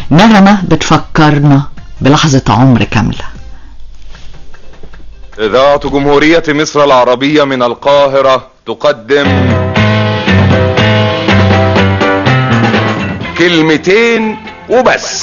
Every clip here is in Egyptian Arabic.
نغمة بتفكرنا بلحظة عمر كاملة إذاعة جمهورية مصر العربية من القاهرة تقدم كلمتين وبس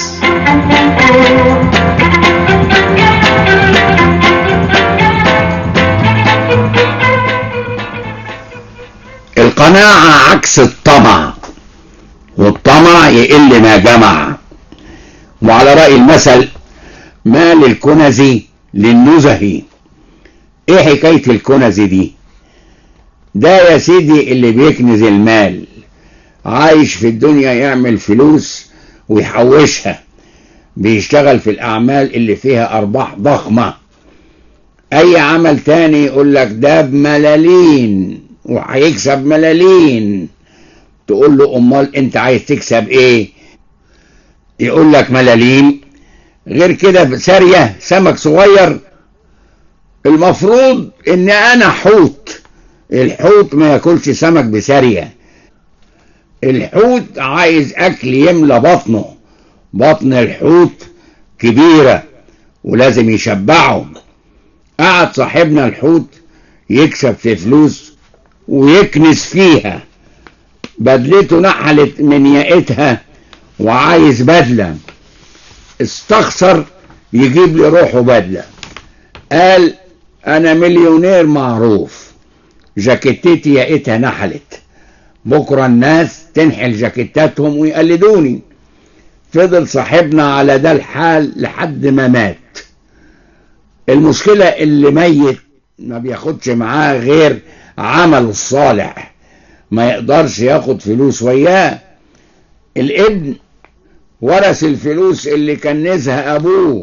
القناعة عكس الطمع والطمع يقل ما جمع وعلى رأي المثل ما للكنز للنزه ايه حكاية الكنز دي ده يا سيدي اللي بيكنز المال عايش في الدنيا يعمل فلوس ويحوشها بيشتغل في الأعمال اللي فيها أرباح ضخمة أي عمل تاني يقول لك ده بملالين وهيكسب ملالين تقول له أمال أنت عايز تكسب إيه يقول لك ملالين غير كده سارية سمك صغير المفروض ان انا حوت الحوت ما ياكلش سمك بسارية الحوت عايز اكل يملى بطنه بطن الحوت كبيرة ولازم يشبعه قعد صاحبنا الحوت يكسب في فلوس ويكنس فيها بدلته نحلت من ياقتها وعايز بدلة استخسر يجيب لي روحه بدلة قال انا مليونير معروف جاكيتتي ياقتها نحلت بكرة الناس تنحل جاكيتاتهم ويقلدوني فضل صاحبنا على ده الحال لحد ما مات المشكلة اللي ميت ما بياخدش معاه غير عمله الصالح ما يقدرش ياخد فلوس وياه الابن ورث الفلوس اللي كنزها ابوه